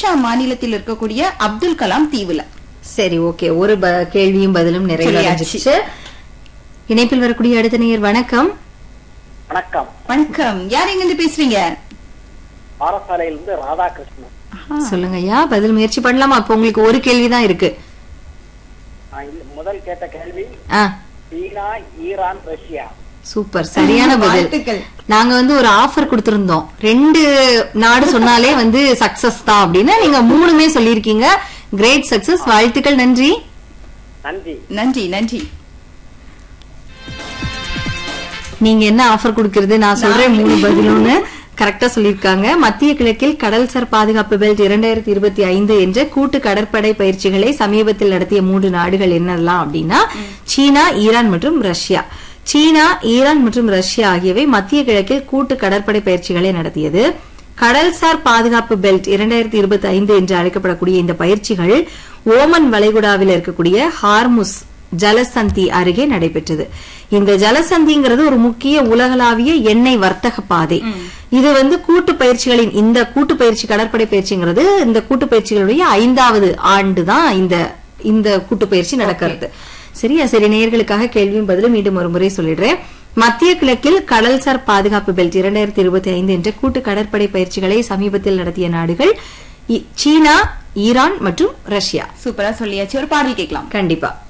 ஒடிஷா மாநிலத்தில் இருக்கக்கூடிய அப்துல் கலாம் தீவுல சரி ஓகே ஒரு ப- கேள்வியும் பதிலும் நிறைவடைஞ்சிச்சு இணைப்பில் வரக்கூடிய அடுத்த நேயர் வணக்கம் வணக்கம் வணக்கம் யார் எங்க இருந்து பேசுறீங்க பாரசாலையிலிருந்து ராதாகிருஷ்ணன் சொல்லுங்க ஐயா பதில் முயற்சி பண்ணலாமா அப்ப உங்களுக்கு ஒரு கேள்விதான் இருக்கு நான் இல்ல- முதல் கேட்ட கேள்வி ஆ சீனா ஈரான் ரஷ்யா சூப்பர் சரியான பதில் வாழ்த்துக்கள். நாங்க வந்து ஒரு ஆஃபர் கொடுத்திருந்தோம் ரெண்டு நாடு சொன்னாலே வந்து சக்சஸ் தான் அப்படின்னு நீங்க மூணுமே சொல்லியிருக்கீங்க கிரேட் சக்சஸ் வாழ்த்துக்கள் நன்றி நன்றி நன்றி நன்றி நீங்க என்ன ஆஃபர் கொடுக்கறது நான் சொல்றேன் மூணு பதிலும்னு கரெக்டா சொல்லியிருக்காங்க மத்திய கிழக்கில் கடல்சார் பாதுகாப்பு பெல்ட் இரண்டாயிரத்தி இருபத்தி ஐந்து என்ற கூட்டு கடற்படை பயிற்சிகளை சமீபத்தில் நடத்திய மூன்று நாடுகள் என்னெல்லாம் அப்படின்னா சீனா ஈரான் மற்றும் ரஷ்யா சீனா ஈரான் மற்றும் ரஷ்யா ஆகியவை மத்திய கிழக்கில் கூட்டு கடற்படை பயிற்சிகளை நடத்தியது கடல்சார் பாதுகாப்பு பெல்ட் இரண்டாயிரத்தி இருபத்தி ஐந்து என்று அழைக்கப்படக்கூடிய இந்த பயிற்சிகள் ஓமன் வளைகுடாவில் இருக்கக்கூடிய ஹார்முஸ் ஜலசந்தி அருகே நடைபெற்றது இந்த ஜலசந்திங்கிறது ஒரு முக்கிய உலகளாவிய எண்ணெய் வர்த்தக பாதை இது வந்து கூட்டு பயிற்சிகளின் இந்த கூட்டு பயிற்சி கடற்படை பயிற்சிங்கிறது இந்த கூட்டு பயிற்சிகளுடைய ஐந்தாவது ஆண்டு தான் இந்த இந்த கூட்டு பயிற்சி நடக்கிறது சரியா சரி நேயர்களுக்காக கேள்வியும் பதிலும் மீண்டும் ஒரு முறை சொல்லிடுறேன் மத்திய கிழக்கில் கடல்சார் பாதுகாப்பு பெல்ட் இரண்டாயிரத்தி இருபத்தி ஐந்து என்ற கூட்டு கடற்படை பயிற்சிகளை சமீபத்தில் நடத்திய நாடுகள் இ- சீனா ஈரான் மற்றும் ரஷ்யா சூப்பரா சொல்லியாச்சு ஒரு பாடல் கேட்கலாம் கண்டிப்பா